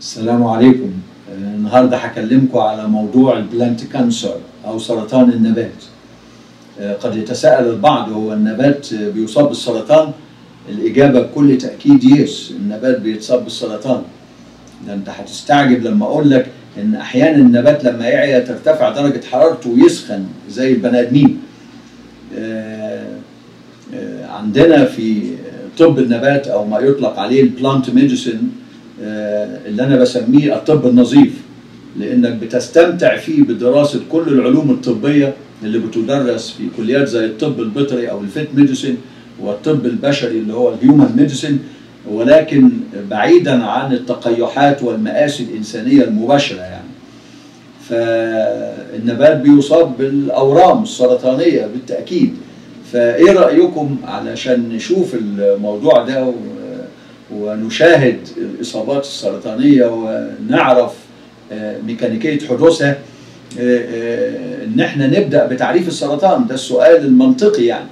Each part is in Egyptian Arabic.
السلام عليكم آه، النهارده هكلمكم على موضوع البلانت كانسر او سرطان النبات آه، قد يتساءل البعض هو النبات آه، بيصاب بالسرطان الاجابه بكل تاكيد يس النبات بيتصاب بالسرطان ده انت هتستعجب لما اقول لك ان احيانا النبات لما يعيا ترتفع درجه حرارته ويسخن زي البني ادمين آه، آه، عندنا في طب النبات او ما يطلق عليه البلانت ميديسن اللي انا بسميه الطب النظيف لانك بتستمتع فيه بدراسه كل العلوم الطبيه اللي بتدرس في كليات زي الطب البيطري او الفيت ميديسن والطب البشري اللي هو الهيومن ميديسن ولكن بعيدا عن التقيحات والمآسي الإنسانية المباشرة يعني فالنبات بيصاب بالأورام السرطانية بالتأكيد فإيه رأيكم علشان نشوف الموضوع ده و- ونشاهد الإصابات السرطانية ونعرف آه، ميكانيكية حدوثها آه، آه، إن إحنا نبدأ بتعريف السرطان ده السؤال المنطقي يعني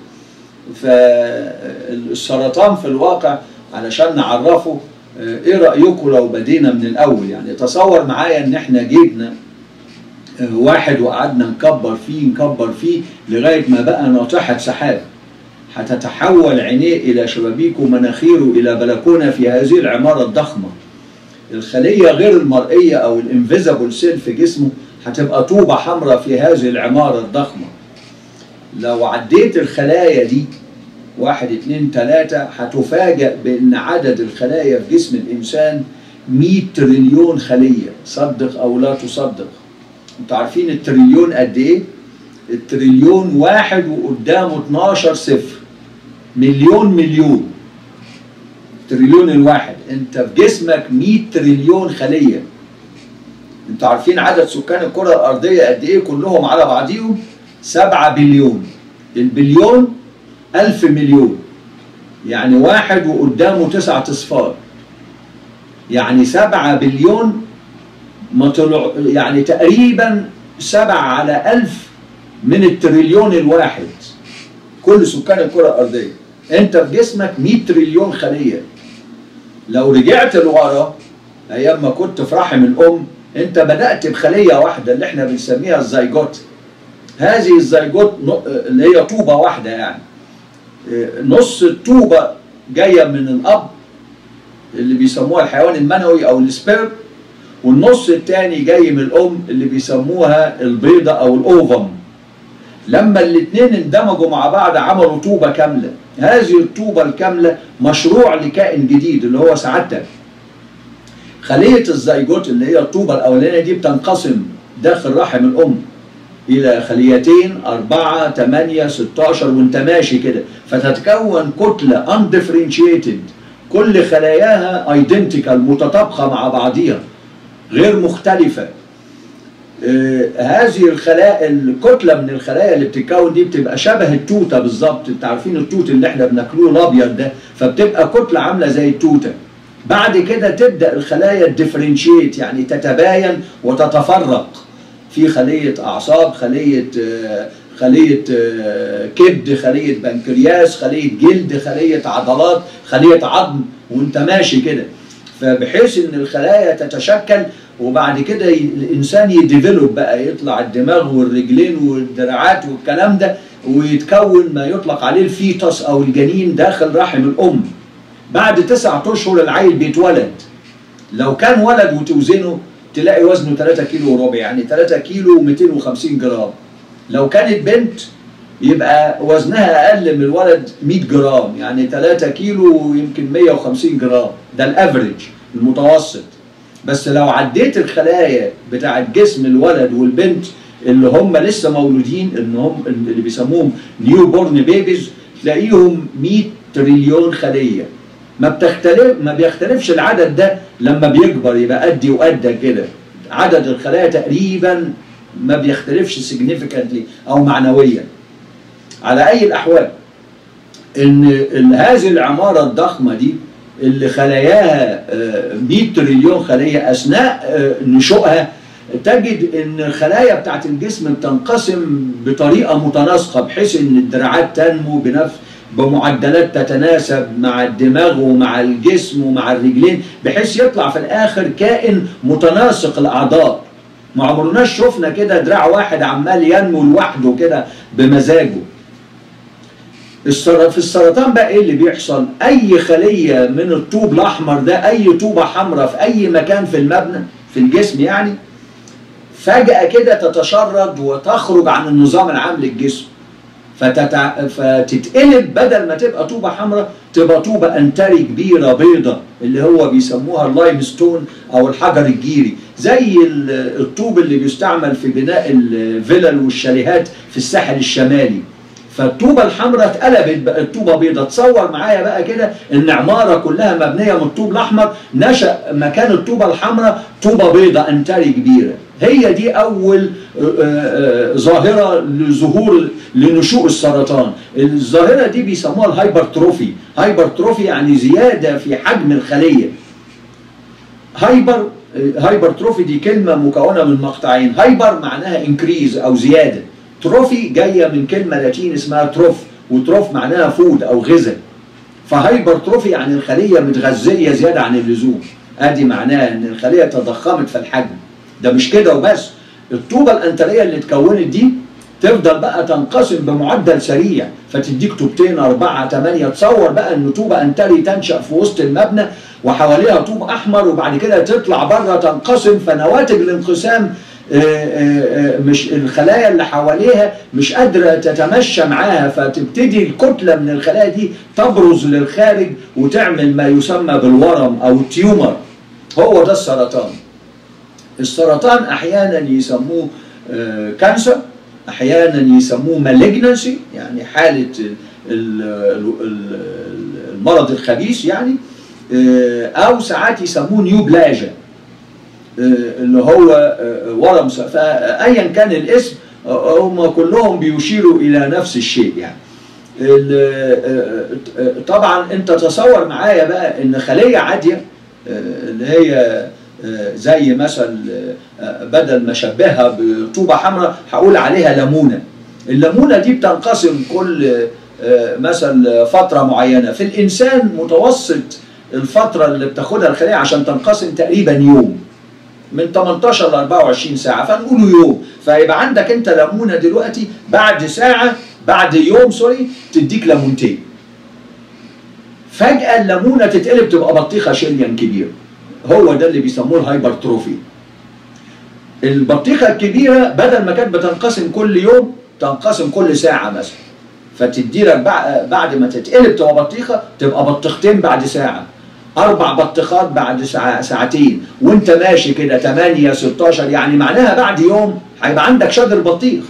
فالسرطان في الواقع علشان نعرفه آه، ايه رايكم لو بدينا من الاول يعني تصور معايا ان احنا جبنا آه، واحد وقعدنا نكبر فيه نكبر فيه لغايه ما بقى ناطحه سحاب هتتحول عينيه الى شبابيك ومناخيره الى بلكونه في هذه العماره الضخمه الخليه غير المرئيه او الانفيزبل سيل في جسمه هتبقى طوبه حمراء في هذه العماره الضخمه لو عديت الخلايا دي واحد اتنين تلاتة هتفاجأ بأن عدد الخلايا في جسم الإنسان 100 تريليون خلية صدق أو لا تصدق انتوا عارفين التريليون قد إيه؟ التريليون واحد وقدامه 12 صفر مليون مليون التريليون الواحد انت في جسمك 100 تريليون خلية انتوا عارفين عدد سكان الكرة الأرضية قد إيه كلهم على بعضيهم؟ 7 بليون البليون ألف مليون يعني واحد وقدامه تسعة أصفار يعني سبعة بليون ما طلع يعني تقريبا سبعة على ألف من التريليون الواحد كل سكان الكرة الأرضية أنت في جسمك 100 تريليون خلية لو رجعت لورا أيام ما كنت في رحم الأم أنت بدأت بخلية واحدة اللي احنا بنسميها الزيجوت هذه الزيجوت ن- اللي هي طوبة واحدة يعني نص الطوبة جاية من الأب اللي بيسموها الحيوان المنوي أو السبيرم والنص التاني جاي من الأم اللي بيسموها البيضة أو الأوفم لما الاتنين اندمجوا مع بعض عملوا طوبة كاملة هذه الطوبة الكاملة مشروع لكائن جديد اللي هو سعادتك خلية الزيجوت اللي هي الطوبة الأولانية دي بتنقسم داخل رحم الأم إلى خليتين أربعة تمانية ستاشر وانت ماشي كده فتتكون كتلة undifferentiated كل خلاياها identical متطابقة مع بعضيها غير مختلفة آه، هذه الخلايا الكتلة من الخلايا اللي بتتكون دي بتبقى شبه التوتة بالظبط انت عارفين التوت اللي احنا بناكلوه الابيض ده فبتبقى كتلة عاملة زي التوتة بعد كده تبدأ الخلايا تديفرنشيت يعني تتباين وتتفرق في خلية أعصاب خلية آه، خلية آه، كبد خلية بنكرياس خلية جلد خلية عضلات خلية عظم وانت ماشي كده فبحيث ان الخلايا تتشكل وبعد كده ي- الانسان يديفلوب بقى يطلع الدماغ والرجلين والدراعات والكلام ده ويتكون ما يطلق عليه الفيتوس او الجنين داخل رحم الام بعد تسعة اشهر العيل بيتولد لو كان ولد وتوزنه تلاقي وزنه 3 كيلو وربع يعني 3 كيلو و250 جرام لو كانت بنت يبقى وزنها اقل من الولد 100 جرام يعني 3 كيلو ويمكن 150 جرام ده الافريج المتوسط بس لو عديت الخلايا بتاعت جسم الولد والبنت اللي هم لسه مولودين ان هم اللي بيسموهم نيو بورن بيبيز تلاقيهم 100 تريليون خليه ما بتختلف ما بيختلفش العدد ده لما بيكبر يبقى قدي وقدك كده عدد الخلايا تقريبا ما بيختلفش significantly او معنويا على اي الاحوال ان إن هذه العماره الضخمه دي اللي خلاياها آه، 100 تريليون خليه اثناء آه، نشوئها تجد ان الخلايا بتاعت الجسم بتنقسم بطريقه متناسقه بحيث ان الدراعات تنمو بنفس بمعدلات تتناسب مع الدماغ ومع الجسم ومع الرجلين بحيث يطلع في الاخر كائن متناسق الاعضاء ما عمرناش شفنا كده دراع واحد عمال ينمو لوحده كده بمزاجه السر- في السرطان بقى ايه اللي بيحصل اي خليه من الطوب الاحمر ده اي طوبه حمراء في اي مكان في المبنى في الجسم يعني فجاه كده تتشرد وتخرج عن النظام العام للجسم فتتع... فتتقلب بدل ما تبقى طوبه حمراء تبقى طوبه انتري كبيره بيضه اللي هو بيسموها اللايم ستون او الحجر الجيري زي ال- الطوب اللي بيستعمل في بناء الفلل والشاليهات في الساحل الشمالي فالطوبة الحمراء اتقلبت بقت طوبة بيضاء تصور معايا بقى كده ان عمارة كلها مبنية من الطوب الاحمر نشأ مكان الطوبة الحمراء طوبة بيضاء انتري كبيرة هي دي اول آه، آه، ظاهرة لظهور لنشوء السرطان الظاهرة دي بيسموها الهايبرتروفي هايبرتروفي يعني زيادة في حجم الخلية هايبر هايبرتروفي دي كلمة مكونة من مقطعين هايبر معناها انكريز او زيادة تروفي جاية من كلمة لاتين اسمها تروف وتروف معناها فود او غذاء فهايبرتروفي يعني الخلية متغذية زيادة عن اللزوم ادي معناها ان الخلية تضخمت في الحجم ده مش كده وبس الطوبة الانترية اللي اتكونت دي تفضل بقى تنقسم بمعدل سريع فتديك طوبتين أربعة تمانية تصور بقى إن طوبة أنتري تنشأ في وسط المبنى وحواليها طوب أحمر وبعد كده تطلع بره تنقسم فنواتج الانقسام آه، آه، آه، مش الخلايا اللي حواليها مش قادرة تتمشى معاها فتبتدي الكتلة من الخلايا دي تبرز للخارج وتعمل ما يسمى بالورم أو التيومر هو ده السرطان السرطان أحيانا يسموه آه، كانسر احيانا يسموه مالجنسي يعني حاله ال- ال- ال- المرض الخبيث يعني آه، او ساعات يسموه نيوبلاجيا آه، اللي هو آه، ورم س- فايا كان الاسم آه، هم كلهم بيشيروا الى نفس الشيء يعني ال- آه، آه، طبعا انت تصور معايا بقى ان خليه عاديه آه، اللي هي آه، زي مثلا آه، بدل ما اشبهها بطوبه حمراء هقول عليها ليمونه الليمونه دي بتنقسم كل آه، مثلا فتره معينه في الانسان متوسط الفتره اللي بتاخدها الخليه عشان تنقسم تقريبا يوم من 18 ل 24 ساعه فنقوله يوم فيبقى عندك انت ليمونه دلوقتي بعد ساعه بعد يوم سوري تديك ليمونتين فجاه الليمونه تتقلب تبقى بطيخه شليا كبير هو ده اللي بيسموه الهايبرتروفي البطيخه الكبيره بدل ما كانت بتنقسم كل يوم تنقسم كل ساعه مثلا فتدي لك بع- بعد ما تتقلب تبقى بطيخه تبقى بطيختين بعد ساعه اربع بطيخات بعد ساعة ساعتين وانت ماشي كده 8 16 يعني معناها بعد يوم هيبقى عندك شجر بطيخ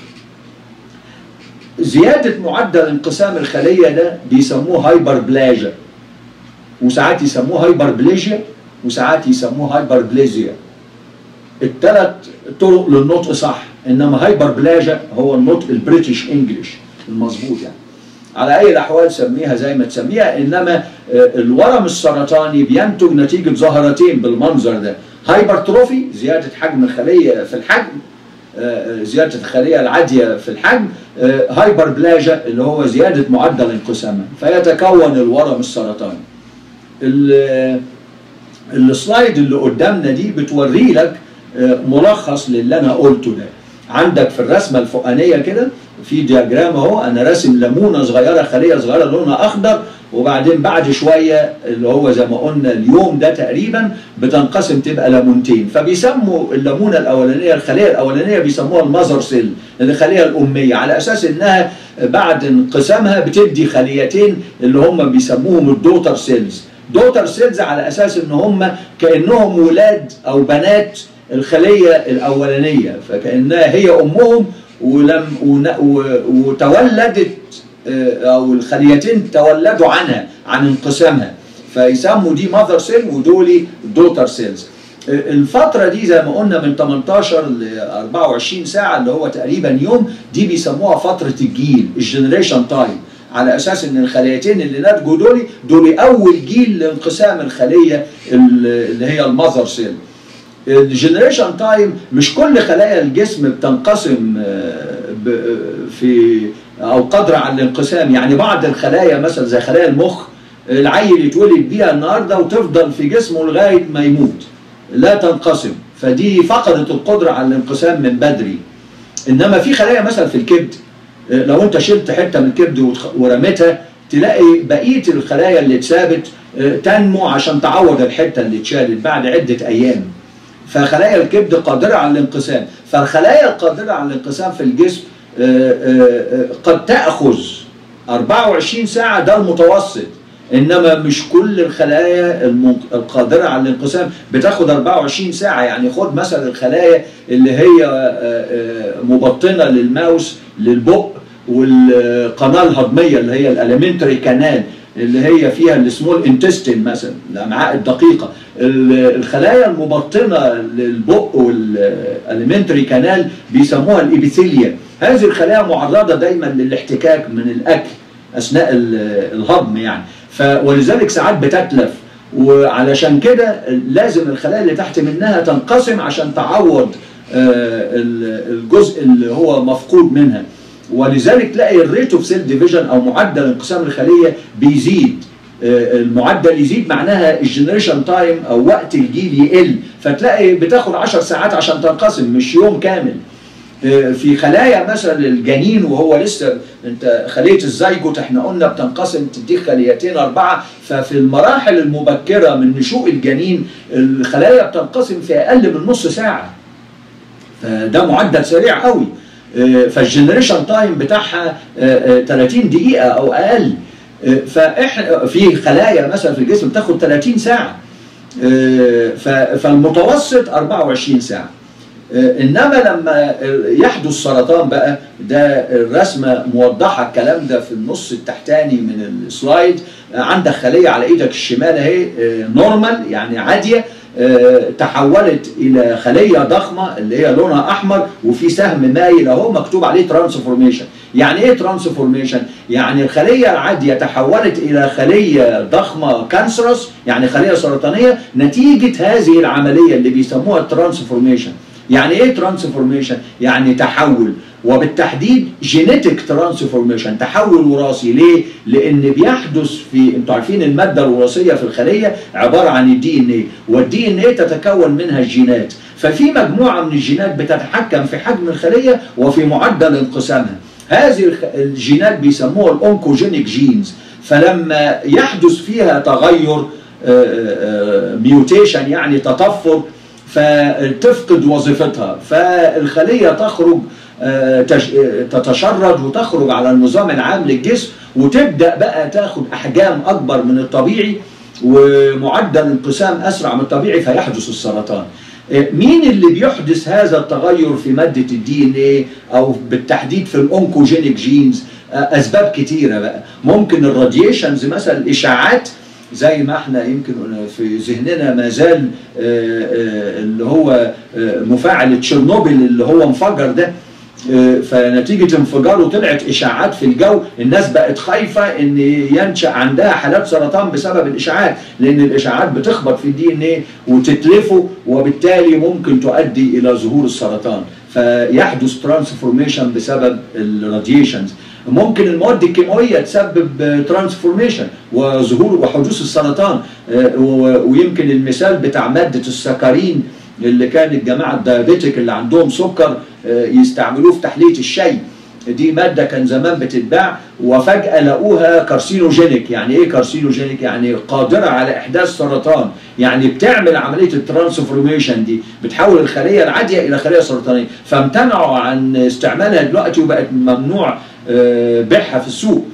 زياده معدل انقسام الخليه ده بيسموه هايبربلاجيا وساعات يسموه هايبربليجيا وساعات يسموه هايبربليزيا الثلاث طرق للنطق صح انما هايبربلاجيا هو النطق البريتش انجلش المظبوط يعني على اي الاحوال سميها زي ما تسميها انما آه، الورم السرطاني بينتج نتيجه ظاهرتين بالمنظر ده هايبرتروفي زياده حجم الخليه في الحجم آه، زياده الخليه العاديه في الحجم آه، هايبربلاجيا اللي هو زياده معدل انقسامها فيتكون الورم السرطاني ال- السلايد اللي قدامنا دي بتوري لك آه، ملخص للي انا قلته ده عندك في الرسمه الفوقانيه كده في دياجرام اهو انا راسم ليمونه صغيره خليه صغيره لونها اخضر وبعدين بعد شويه اللي هو زي ما قلنا اليوم ده تقريبا بتنقسم تبقى ليمونتين فبيسموا الليمونه الاولانيه الخليه الاولانيه بيسموها المذر سيل الخليه الاميه على اساس انها بعد انقسامها بتدي خليتين اللي هم بيسموهم الدوتر سيلز دوتر سيلز على اساس ان هم كانهم ولاد او بنات الخليه الاولانيه فكانها هي امهم ولم ون- و- وتولدت آه، او الخليتين تولدوا عنها عن انقسامها فيسموا دي ماذر سيل ودول دوتر سيلز الفترة دي زي ما قلنا من 18 ل 24 ساعة اللي هو تقريبا يوم دي بيسموها فترة الجيل الجنريشن تايم على اساس ان الخليتين اللي ناتجوا دول دول اول جيل لانقسام الخلية اللي هي المذر سيل الجنريشن تايم مش كل خلايا الجسم بتنقسم آه، ب- في او قادره على الانقسام يعني بعض الخلايا مثلا زي خلايا المخ العيل يتولد بيها النهارده وتفضل في جسمه لغايه ما يموت لا تنقسم فدي فقدت القدره على الانقسام من بدري انما في خلايا مثلا في الكبد لو انت شلت حته من الكبد ورميتها تلاقي بقيه الخلايا اللي اتثابت تنمو عشان تعوض الحته اللي اتشالت بعد عده ايام فخلايا الكبد قادره على الانقسام فالخلايا القادره على الانقسام في الجسم قد تاخذ 24 ساعه ده المتوسط انما مش كل الخلايا القادره على الانقسام بتاخد 24 ساعه يعني خد مثلا الخلايا اللي هي مبطنه للماوس للبق والقناه الهضميه اللي هي الاليمنتري كانال اللي هي فيها السمول انتستين مثلا الامعاء الدقيقه الخلايا المبطنه للبق والاليمنتري كانال بيسموها الابيثيليا هذه الخلايا معرضه دايما للاحتكاك من الاكل اثناء الهضم يعني ف ولذلك ساعات بتتلف وعلشان كده لازم الخلايا اللي تحت منها تنقسم عشان تعوض الجزء اللي هو مفقود منها ولذلك تلاقي الريت اوف سيل ديفيجن او معدل انقسام الخليه بيزيد المعدل يزيد معناها الجنريشن تايم او وقت الجيل يقل فتلاقي بتاخد 10 ساعات عشان تنقسم مش يوم كامل في خلايا مثلا الجنين وهو لسه انت خليه الزيجوت احنا قلنا بتنقسم تديك خليتين اربعه ففي المراحل المبكره من نشوء الجنين الخلايا بتنقسم في اقل من نص ساعه فده معدل سريع قوي فالجنريشن تايم بتاعها 30 دقيقه او اقل فاحنا في خلايا مثلا في الجسم بتاخد 30 ساعه فالمتوسط 24 ساعه انما لما يحدث سرطان بقى ده الرسمه موضحه الكلام ده في النص التحتاني من السلايد عندك خليه على ايدك الشمال اهي نورمال يعني عاديه تحولت الى خليه ضخمه اللي هي لونها احمر وفي سهم مايل اهو مكتوب عليه ترانسفورميشن يعني ايه ترانسفورميشن يعني الخليه العاديه تحولت الى خليه ضخمه كانسرس يعني خليه سرطانيه نتيجه هذه العمليه اللي بيسموها الترانسفورميشن يعني ايه ترانسفورميشن يعني تحول وبالتحديد جينيتك ترانسفورميشن تحول وراثي ليه لان بيحدث في انتوا عارفين الماده الوراثيه في الخليه عباره عن الدي ان ايه والدي ان ايه تتكون منها الجينات ففي مجموعه من الجينات بتتحكم في حجم الخليه وفي معدل انقسامها هذه الجينات بيسموها الاونكوجينيك جينز فلما يحدث فيها تغير ميوتيشن يعني تطفل فتفقد وظيفتها فالخليه تخرج تتشرد وتخرج على النظام العام للجسم وتبدا بقى تاخد احجام اكبر من الطبيعي ومعدل انقسام اسرع من الطبيعي فيحدث السرطان. مين اللي بيحدث هذا التغير في ماده الدي ان ايه او بالتحديد في الاونكوجينيك جينز؟ اسباب كتيره بقى ممكن الراديشنز مثلا الاشاعات زي ما احنا يمكن في ذهننا ما زال اللي هو مفاعل تشيرنوبل اللي هو انفجر ده فنتيجة انفجاره طلعت إشاعات في الجو الناس بقت خايفة إن ينشأ عندها حالات سرطان بسبب الإشاعات لأن الإشاعات بتخبط في الدي إن إيه وتتلفه وبالتالي ممكن تؤدي إلى ظهور السرطان فيحدث ترانسفورميشن بسبب الراديشنز ممكن المواد الكيماويه تسبب ترانسفورميشن وظهور وحدوث السرطان ويمكن المثال بتاع ماده السكرين اللي كان الجماعه الدايابيتيك اللي عندهم سكر يستعملوه في تحليه الشاي دي ماده كان زمان بتتباع وفجاه لقوها كارسينوجينيك يعني ايه كارسينوجينيك يعني قادره على احداث سرطان يعني بتعمل عمليه الترانسفورميشن دي بتحول الخليه العاديه الى خليه سرطانيه فامتنعوا عن استعمالها دلوقتي وبقت ممنوع بيعها في السوق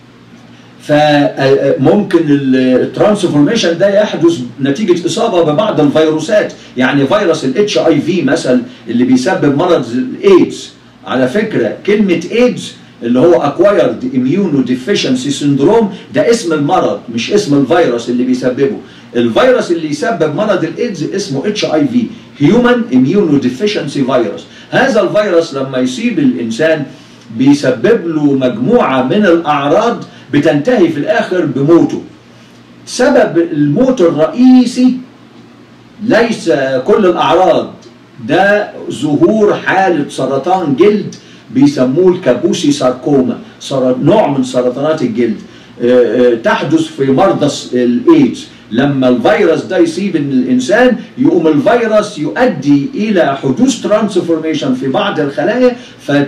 فممكن الترانسفورميشن ده يحدث نتيجه اصابه ببعض الفيروسات يعني فيروس الاتش اي في مثلا اللي بيسبب مرض الايدز على فكره كلمه ايدز اللي هو اكوايرد اميونو ديفيشنسي سندروم ده اسم المرض مش اسم الفيروس اللي بيسببه الفيروس اللي يسبب مرض الايدز اسمه اتش اي في هيومن اميونو ديفيشنسي فيروس هذا الفيروس لما يصيب الانسان بيسبب له مجموعه من الاعراض بتنتهي في الاخر بموته سبب الموت الرئيسي ليس كل الاعراض ده ظهور حاله سرطان جلد بيسموه الكابوسي ساركوما نوع من سرطانات الجلد تحدث في مرضى الايدز لما الفيروس ده يصيب الانسان يقوم الفيروس يؤدي الى حدوث ترانسفورميشن في بعض الخلايا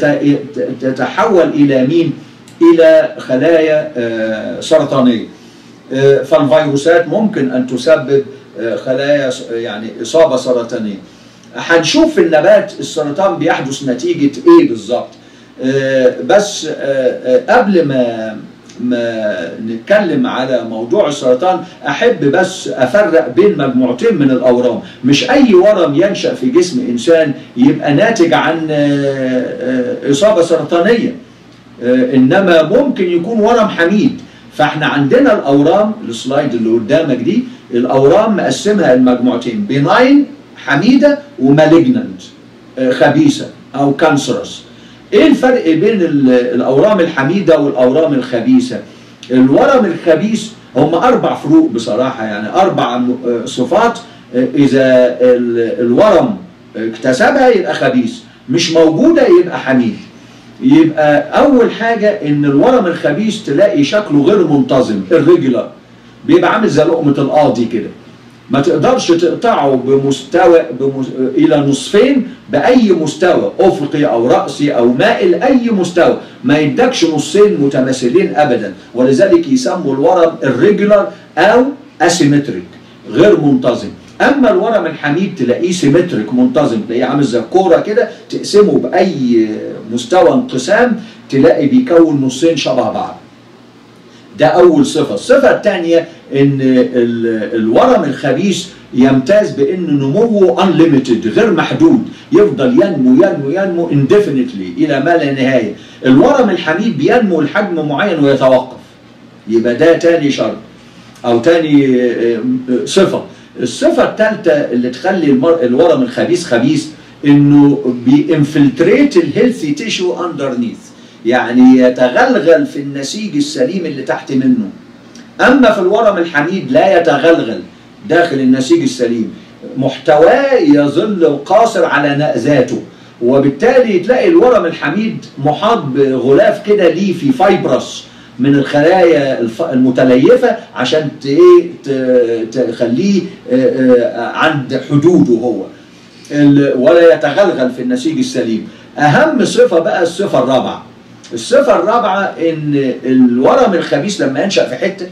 فتتحول الى مين؟ الى خلايا سرطانيه. فالفيروسات ممكن ان تسبب خلايا يعني اصابه سرطانيه. هنشوف في النبات السرطان بيحدث نتيجه ايه بالظبط. بس قبل ما ما نتكلم على موضوع السرطان احب بس افرق بين مجموعتين من الاورام مش اي ورم ينشا في جسم انسان يبقى ناتج عن اصابه سرطانيه انما ممكن يكون ورم حميد فاحنا عندنا الاورام السلايد اللي قدامك دي الاورام مقسمها المجموعتين بناين حميده ومالجننت خبيثه او كانسرس ايه الفرق بين الاورام الحميده والاورام الخبيثه الورم الخبيث هم اربع فروق بصراحه يعني اربع صفات اذا الورم اكتسبها يبقى خبيث مش موجوده يبقى حميد يبقى اول حاجه ان الورم الخبيث تلاقي شكله غير منتظم الريجولار بيبقى عامل زي لقمه القاضي كده ما تقدرش تقطعه بمستوى بمس... الى نصفين باي مستوى افقي او راسي او مائل اي مستوى ما يدكش نصين متماثلين ابدا ولذلك يسموا الورم الريجولار او اسيمتريك غير منتظم اما الورم الحميد تلاقيه سيمتريك منتظم تلاقيه عامل زي الكوره كده تقسمه باي مستوى انقسام تلاقي بيكون نصين شبه بعض ده اول صفه الصفه الثانيه ان الورم الخبيث يمتاز بان نموه unlimited غير محدود يفضل ينمو ينمو ينمو indefinitely الى ما لا نهايه الورم الحميد بينمو لحجم معين ويتوقف يبقى ده تاني شرط او تاني صفه الصفه الثالثه اللي تخلي المر... الورم الخبيث خبيث انه بينفلتريت الهيلثي تيشو اندرنيث يعني يتغلغل في النسيج السليم اللي تحت منه اما في الورم الحميد لا يتغلغل داخل النسيج السليم محتواه يظل قاصر على ذاته وبالتالي تلاقي الورم الحميد محاط بغلاف كده ليفي فايبرس من الخلايا المتليفه عشان تخليه عند حدوده هو ولا يتغلغل في النسيج السليم اهم صفه بقى الصفه الرابعه الصفه الرابعه ان الورم الخبيث لما ينشا في حته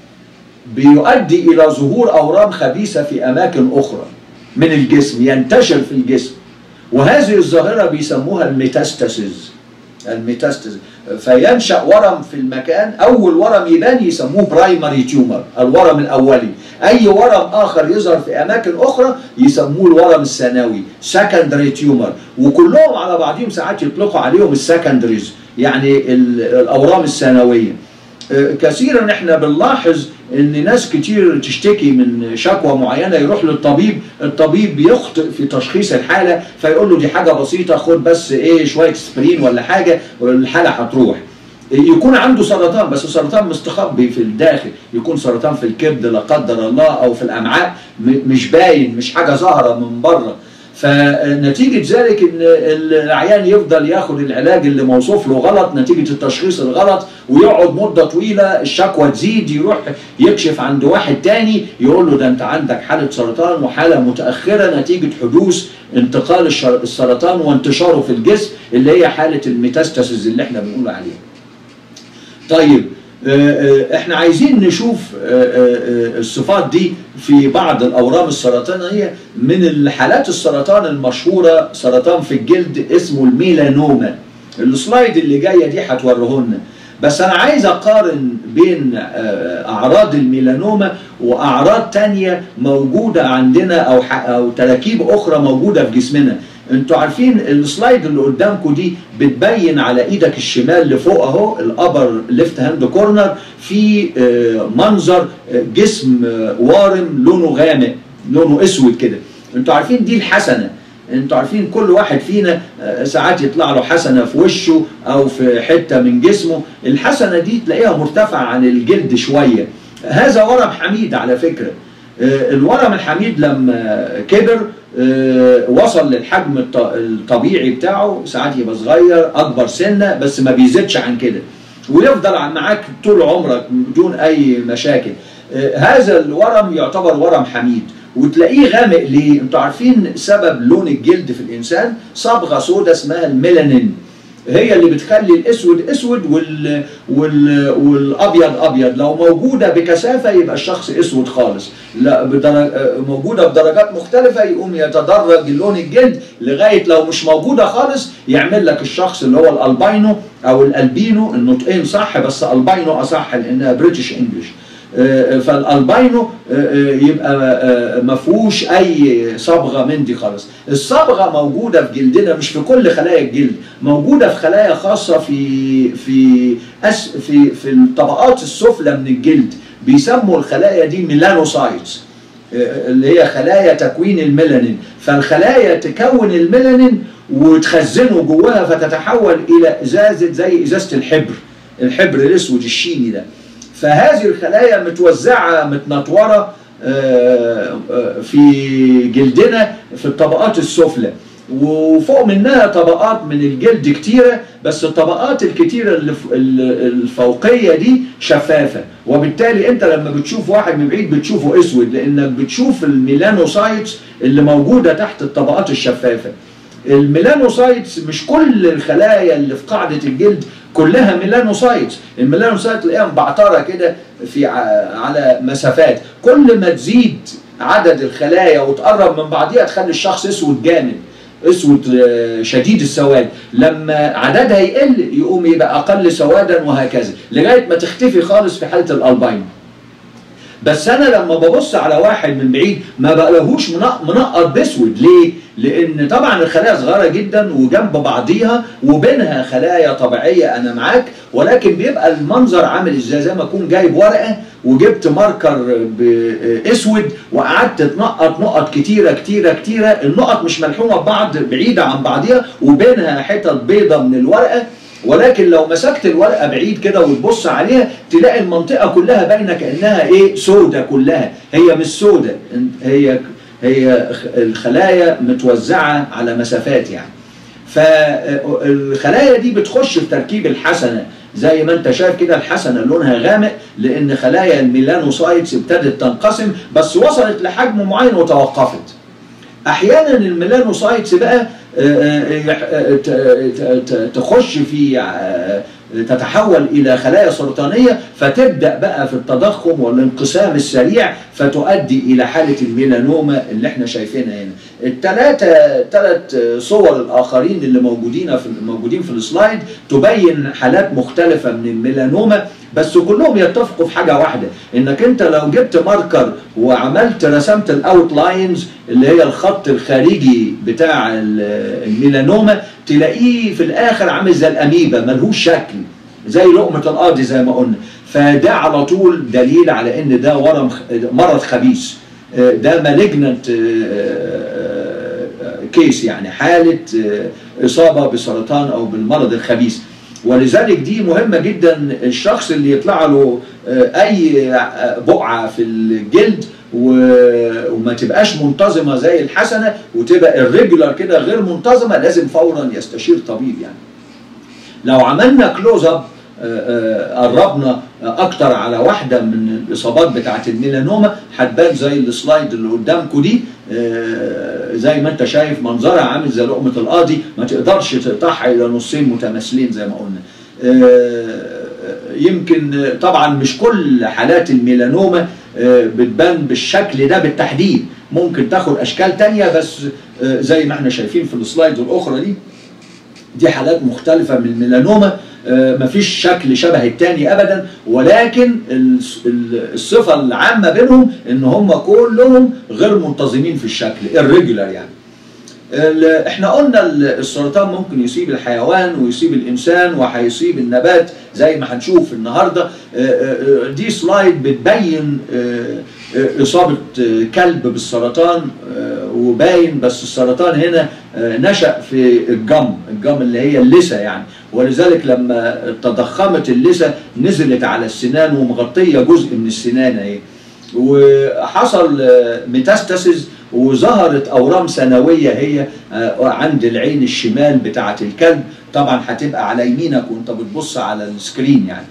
بيؤدي الى ظهور اورام خبيثه في اماكن اخرى من الجسم ينتشر في الجسم وهذه الظاهره بيسموها الميتاستاسيز الميتاستاسيز فينشا ورم في المكان اول ورم يبان يسموه برايمري تيومر الورم الاولي اي ورم اخر يظهر في اماكن اخرى يسموه الورم الثانوي سكندري تيومر وكلهم على بعضهم ساعات يطلقوا عليهم السكندريز يعني الاورام الثانويه كثيرا احنا بنلاحظ ان ناس كتير تشتكي من شكوى معينه يروح للطبيب الطبيب بيخطئ في تشخيص الحاله فيقول له دي حاجه بسيطه خد بس ايه شويه سبرين ولا حاجه والحاله هتروح يكون عنده سرطان بس سرطان مستخبي في الداخل يكون سرطان في الكبد لا قدر الله او في الامعاء مش باين مش حاجه ظاهره من بره فنتيجة ذلك ان العيان يفضل ياخد العلاج اللي موصوف له غلط نتيجة التشخيص الغلط ويقعد مدة طويلة الشكوى تزيد يروح يكشف عند واحد تاني يقول له ده انت عندك حالة سرطان وحالة متأخرة نتيجة حدوث انتقال السرطان وانتشاره في الجسم اللي هي حالة الميتاستاسيز اللي احنا بنقول عليها. طيب احنا عايزين نشوف الصفات دي في بعض الاورام السرطانيه من الحالات السرطان المشهوره سرطان في الجلد اسمه الميلانوما السلايد اللي جايه دي هتوريهولنا بس انا عايز اقارن بين اعراض الميلانوما واعراض تانية موجوده عندنا او او تراكيب اخرى موجوده في جسمنا انتوا عارفين السلايد اللي قدامكم دي بتبين على ايدك الشمال لفوق اهو الابر ليفت هاند كورنر في منظر جسم وارم لونه غامق لونه اسود كده انتوا عارفين دي الحسنه انتوا عارفين كل واحد فينا ساعات يطلع له حسنه في وشه او في حته من جسمه الحسنه دي تلاقيها مرتفعه عن الجلد شويه هذا ورم حميد على فكره الورم الحميد لما كبر وصل للحجم الطبيعي بتاعه ساعات يبقى صغير اكبر سنه بس ما بيزيدش عن كده ويفضل معاك طول عمرك بدون اي مشاكل هذا الورم يعتبر ورم حميد وتلاقيه غامق ليه؟ انتوا عارفين سبب لون الجلد في الانسان صبغه سوداء اسمها الميلانين هي اللي بتخلي الاسود اسود وال... وال... والابيض ابيض لو موجوده بكثافه يبقى الشخص اسود خالص لا بدرج... موجوده بدرجات مختلفه يقوم يتدرج لون الجلد لغايه لو مش موجوده خالص يعمل لك الشخص اللي هو الالباينو او الالبينو النطقين صح بس الباينو اصح لانها بريتش انجلش فالالباينو يبقى ما فيهوش اي صبغه من دي خالص الصبغه موجوده في جلدنا مش في كل خلايا الجلد موجوده في خلايا خاصه في في أس في في الطبقات السفلى من الجلد بيسموا الخلايا دي ميلانوسايتس اللي هي خلايا تكوين الميلانين فالخلايا تكون الميلانين وتخزنه جواها فتتحول الى ازازه زي ازازه الحبر الحبر الاسود الشيني ده فهذه الخلايا متوزعة متنطورة في جلدنا في الطبقات السفلى وفوق منها طبقات من الجلد كتيرة بس الطبقات الكتيرة الفوقية دي شفافة وبالتالي انت لما بتشوف واحد من بعيد بتشوفه اسود لانك بتشوف الميلانوسايتس اللي موجودة تحت الطبقات الشفافة الميلانوسايتس مش كل الخلايا اللي في قاعدة الجلد كلها ميلانوسايتس الميلانوسايت تلاقيها مبعتره كده في على مسافات كل ما تزيد عدد الخلايا وتقرب من بعضيها تخلي الشخص اسود جامد اسود شديد السواد لما عددها يقل يقوم يبقى اقل سوادا وهكذا لغايه ما تختفي خالص في حاله الالباينو بس انا لما ببص على واحد من بعيد ما بلاقيهوش منقط باسود ليه؟ لان طبعا الخلايا صغيره جدا وجنب بعضيها وبينها خلايا طبيعيه انا معاك ولكن بيبقى المنظر عامل ازاي زي ما اكون جايب ورقه وجبت ماركر اسود وقعدت تنقط نقط كتيره كتيره كتيره النقط مش ملحومه ببعض بعيده عن بعضيها وبينها حتت بيضه من الورقه ولكن لو مسكت الورقه بعيد كده وتبص عليها تلاقي المنطقه كلها باينه كانها ايه سودة كلها هي مش سودة هي هي الخلايا متوزعه على مسافات يعني فالخلايا دي بتخش في تركيب الحسنه زي ما انت شايف كده الحسنه لونها غامق لان خلايا الميلانوسايتس ابتدت تنقسم بس وصلت لحجم معين وتوقفت احيانا الميلانوسايتس بقى تخش في تتحول الى خلايا سرطانيه فتبدا بقى في التضخم والانقسام السريع فتؤدي الى حاله الميلانوما اللي احنا شايفينها هنا. الثلاثه ثلاث صور الاخرين اللي موجودين في موجودين في السلايد تبين حالات مختلفه من الميلانوما بس كلهم يتفقوا في حاجه واحده انك انت لو جبت ماركر وعملت رسمت الاوت لاينز اللي هي الخط الخارجي بتاع الميلانوما تلاقيه في الاخر عامل زي الاميبا ملهوش شكل زي لقمه القاضي زي ما قلنا فده على طول دليل على ان ده ورم مرض خبيث ده مالجنت كيس يعني حاله اصابه بسرطان او بالمرض الخبيث ولذلك دي مهمه جدا الشخص اللي يطلع له اي بقعه في الجلد وما تبقاش منتظمه زي الحسنه وتبقى الريجولار كده غير منتظمه لازم فورا يستشير طبيب يعني. لو عملنا كلوز اب قربنا اكتر على واحده من الاصابات بتاعه الميلانوما هتبان زي السلايد اللي قدامكم دي زي ما انت شايف منظرها عامل زي لقمه القاضي ما تقدرش تقطعها الى نصين متماثلين زي ما قلنا يمكن طبعا مش كل حالات الميلانوما بتبان بالشكل ده بالتحديد ممكن تاخد اشكال تانية بس زي ما احنا شايفين في السلايد الاخرى دي دي حالات مختلفة من الميلانوما مفيش شكل شبه التاني ابدا ولكن الصفة العامة بينهم ان هم كلهم غير منتظمين في الشكل الريجولار يعني احنا قلنا السرطان ممكن يصيب الحيوان ويصيب الانسان وهيصيب النبات زي ما هنشوف النهارده دي سلايد بتبين اصابه كلب بالسرطان وباين بس السرطان هنا نشا في الجم الجم اللي هي اللثه يعني ولذلك لما تضخمت اللثه نزلت على السنان ومغطيه جزء من السنان اهي وحصل ميتاستاسيز وظهرت اورام سنويه هي عند العين الشمال بتاعه الكلب طبعا هتبقى على يمينك وانت بتبص على السكرين يعني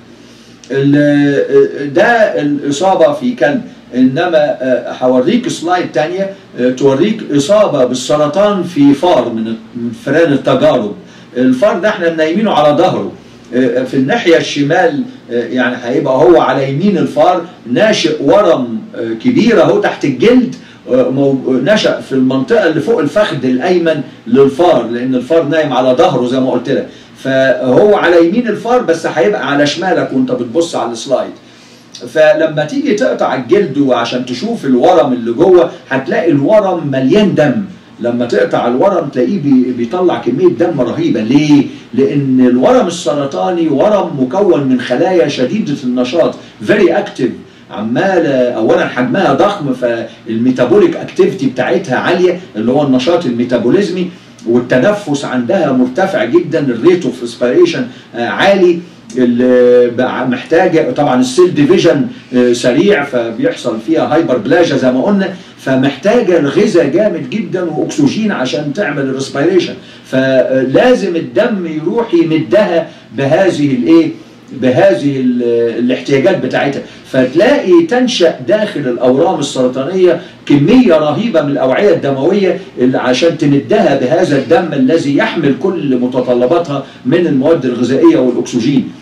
ده الاصابه في كلب انما هوريك سلايد تانية توريك اصابه بالسرطان في فار من فئران التجارب الفار ده احنا منيمينه على ظهره في الناحيه الشمال يعني هيبقى هو على يمين الفار ناشئ ورم كبير اهو تحت الجلد نشأ في المنطقة اللي فوق الفخذ الأيمن للفار لأن الفار نايم على ظهره زي ما قلت لك فهو على يمين الفار بس هيبقى على شمالك وأنت بتبص على السلايد فلما تيجي تقطع الجلد وعشان تشوف الورم اللي جوه هتلاقي الورم مليان دم لما تقطع الورم تلاقيه بيطلع كمية دم رهيبة ليه؟ لأن الورم السرطاني ورم مكون من خلايا شديدة النشاط very active عمالة أولا حجمها ضخم فالميتابوليك اكتيفيتي بتاعتها عالية اللي هو النشاط الميتابوليزمي والتنفس عندها مرتفع جدا الريت اوف ريسبيريشن عالي اللي محتاجه طبعا السيل ديفيجن سريع فبيحصل فيها هايبر بلاجا زي ما قلنا فمحتاجه الغذاء جامد جدا واكسجين عشان تعمل الريسبيريشن فلازم الدم يروح يمدها بهذه الايه بهذه الاحتياجات بتاعتها فتلاقي تنشا داخل الاورام السرطانيه كميه رهيبه من الاوعيه الدمويه اللي عشان تمدها بهذا الدم الذي يحمل كل متطلباتها من المواد الغذائيه والاكسجين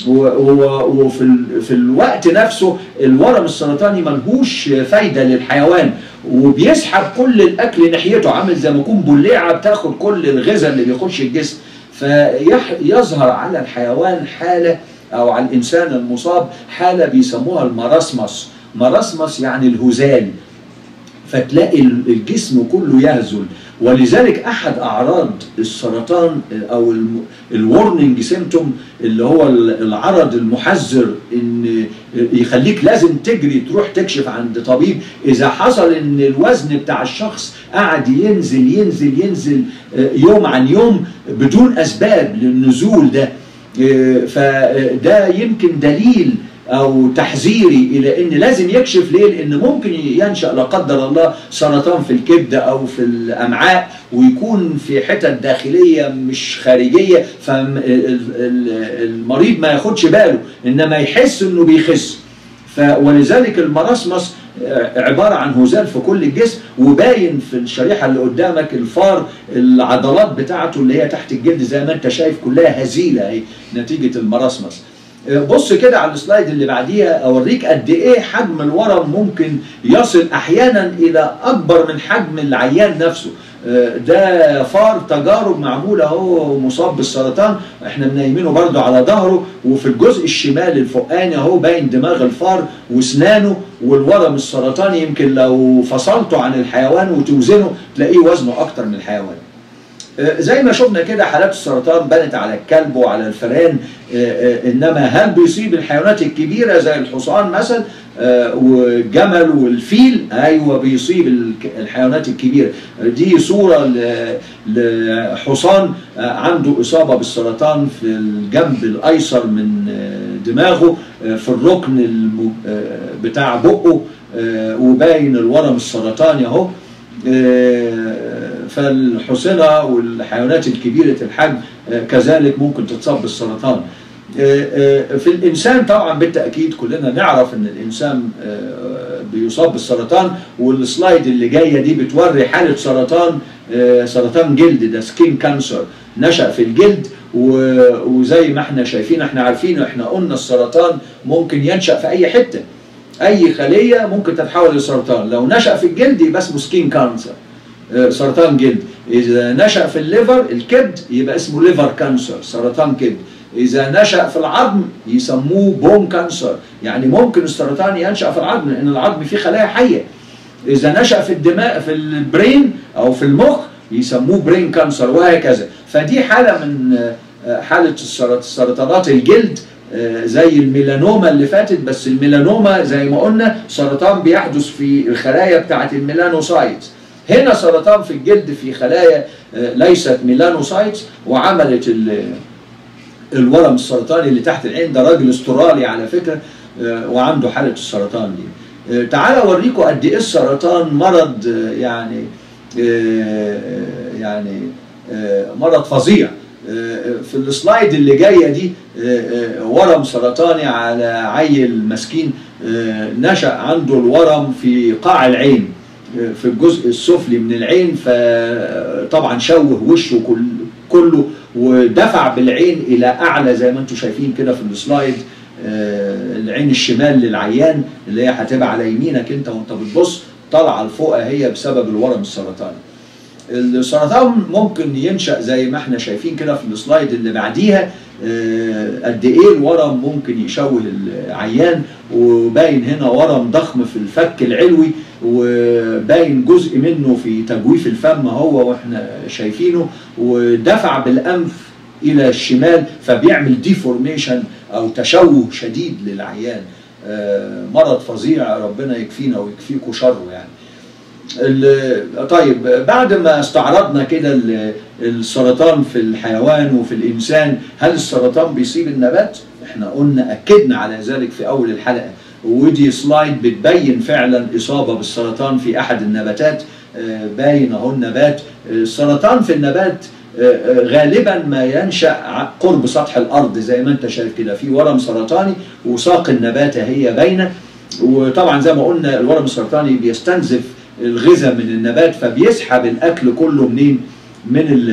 وفي في الوقت نفسه الورم السرطاني ملهوش فايده للحيوان وبيسحب كل الاكل ناحيته عامل زي ما يكون بليعه بتاخد كل الغذاء اللي بيخش الجسم فيظهر على الحيوان حاله او على الانسان المصاب حاله بيسموها المراسمس مراسمس يعني الهزال فتلاقي الجسم كله يهزل ولذلك احد اعراض السرطان او الورنينج سيمتوم اللي هو العرض المحذر ان يخليك لازم تجري تروح تكشف عند طبيب اذا حصل ان الوزن بتاع الشخص قعد ينزل ينزل ينزل يوم عن يوم بدون اسباب للنزول ده فده يمكن دليل او تحذيري الى ان لازم يكشف ليه لان ممكن ينشا لا قدر الله سرطان في الكبد او في الامعاء ويكون في حتت داخليه مش خارجيه فالمريض ما ياخدش باله انما يحس انه بيخس ولذلك المراسمس عبارة عن هزال في كل الجسم وباين في الشريحة اللي قدامك الفار العضلات بتاعته اللي هي تحت الجلد زي ما انت شايف كلها هزيلة اهي نتيجة المراسمس بص كده على السلايد اللي بعديها اوريك قد ايه حجم الورم ممكن يصل احيانا الى اكبر من حجم العيان نفسه ده فار تجارب معموله اهو مصاب بالسرطان احنا منيمينه برضه على ظهره وفي الجزء الشمال الفوقاني اهو باين دماغ الفار واسنانه والورم السرطاني يمكن لو فصلته عن الحيوان وتوزنه تلاقيه وزنه اكتر من الحيوان زي ما شفنا كده حالات السرطان بنت على الكلب وعلى الفئران انما هل بيصيب الحيوانات الكبيره زي الحصان مثلا والجمل والفيل ايوه بيصيب الحيوانات الكبيره دي صوره لحصان عنده اصابه بالسرطان في الجنب الايسر من دماغه في الركن بتاع بقه وباين الورم السرطاني اهو فالحصنة والحيوانات الكبيرة الحجم كذلك ممكن تتصاب بالسرطان في الإنسان طبعا بالتأكيد كلنا نعرف أن الإنسان بيصاب بالسرطان والسلايد اللي جاية دي بتوري حالة سرطان سرطان جلد ده سكين كانسر نشأ في الجلد وزي ما احنا شايفين احنا عارفين احنا قلنا السرطان ممكن ينشأ في أي حتة أي خلية ممكن تتحول لسرطان لو نشأ في الجلد يبقى اسمه سكين كانسر سرطان جلد إذا نشأ في الليفر الكبد يبقى اسمه ليفر كانسر سرطان كبد إذا نشأ في العظم يسموه بون كانسر يعني ممكن السرطان ينشأ في العظم لأن العظم فيه خلايا حية إذا نشأ في الدماغ في البرين أو في المخ يسموه برين كانسر وهكذا فدي حالة من حالة سرطانات الجلد زي الميلانوما اللي فاتت بس الميلانوما زي ما قلنا سرطان بيحدث في الخلايا بتاعة الميلانوسايت هنا سرطان في الجلد في خلايا ليست ميلانوسايتس وعملت الورم السرطاني اللي تحت العين ده راجل استرالي على فكره وعنده حاله السرطان دي آه، تعالى اوريكم قد ايه السرطان مرض آه، يعني آه، يعني آه، مرض فظيع آه، في السلايد اللي جايه دي آه، آه، ورم سرطاني على عيل مسكين آه، نشأ عنده الورم في قاع العين آه، في الجزء السفلي من العين فطبعا شوه وشه كل كله ودفع بالعين الى اعلى زي ما انتم شايفين كده في السلايد آه، العين الشمال للعيان اللي هي هتبقى على يمينك انت وانت بتبص طالعه لفوق هي بسبب الورم السرطاني. السرطان ممكن ينشأ زي ما احنا شايفين كده في السلايد اللي بعديها آه، قد ايه الورم ممكن يشوه العيان وباين هنا ورم ضخم في الفك العلوي وباين جزء منه في تجويف الفم هو واحنا شايفينه ودفع بالانف الى الشمال فبيعمل ديفورميشن او تشوه شديد للعيان آه، مرض فظيع ربنا يكفينا ويكفيكوا شره يعني ال- طيب بعد ما استعرضنا كده ال- السرطان في الحيوان وفي الانسان هل السرطان بيصيب النبات؟ احنا قلنا اكدنا على ذلك في اول الحلقه ودي سلايد بتبين فعلا اصابه بالسرطان في احد النباتات آه، باين اهو النبات آه، السرطان في النبات آه، آه، غالبا ما ينشا ع- قرب سطح الارض زي ما انت شايف كده في ورم سرطاني وساق النبات هي باينه وطبعا زي ما قلنا الورم السرطاني بيستنزف الغذاء من النبات فبيسحب الاكل كله منين من ال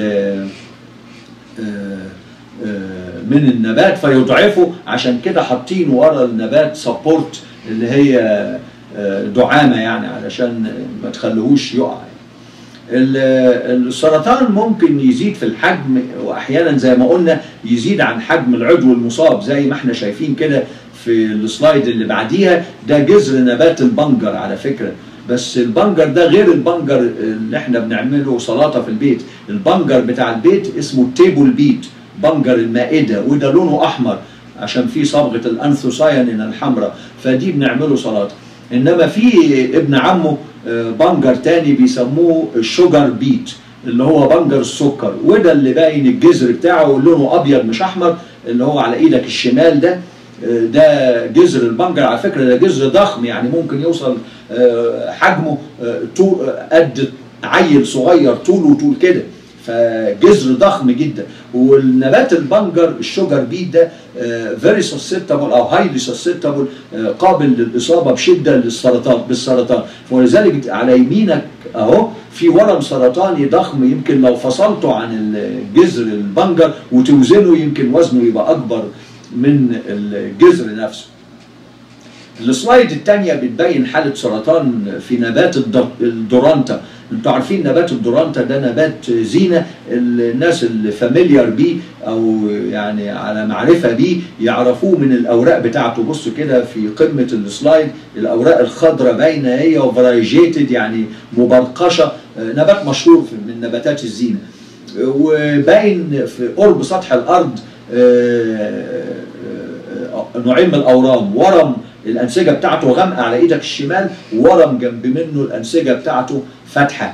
آه، آه، من النبات فيضعفه عشان كده حاطين ورا النبات سبورت اللي هي آه، دعامه يعني علشان ما تخليهوش يقع ال- السرطان ممكن يزيد في الحجم واحيانا زي ما قلنا يزيد عن حجم العضو المصاب زي ما احنا شايفين كده في السلايد اللي بعديها ده جذر نبات البنجر على فكره بس البنجر ده غير البنجر اللي احنا بنعمله سلطه في البيت البنجر بتاع البيت اسمه التيبل بيت بنجر المائده وده لونه احمر عشان فيه صبغه الانثوسايانين الحمراء فدي بنعمله سلطه انما في ابن عمه آه، بنجر تاني بيسموه الشوجر بيت اللي هو بنجر السكر وده اللي باين الجذر بتاعه لونه ابيض مش احمر اللي هو على ايدك الشمال ده آه، ده جذر البنجر على فكره ده جذر ضخم يعني ممكن يوصل آه، حجمه آه، طول آه، قد عيل صغير طوله طول كده فجذر ضخم جدا والنبات البنجر الشجر بيت ده فيري سسبتابل او هايلي سسبتابل قابل للاصابه بشده للسرطان بالسرطان ولذلك على يمينك اهو في ورم سرطاني ضخم يمكن لو فصلته عن الجذر البنجر وتوزنه يمكن وزنه يبقى اكبر من الجذر نفسه السلايد الثانية بتبين حالة سرطان في نبات الد- الدورانتا انتوا عارفين نبات الدورانتا ده نبات زينة الناس اللي فاميليار بيه او يعني على معرفة بيه يعرفوه من الاوراق بتاعته بصوا كده في قمة السلايد الاوراق الخضراء باينة هي وفرايجيتد يعني مبرقشة آه، نبات مشهور في- من نباتات الزينة آه، وباين في قرب سطح الارض آه، آه، آه، نوعين من الاورام ورم الانسجه بتاعته غامقه على ايدك الشمال وورم جنب منه الانسجه بتاعته فاتحه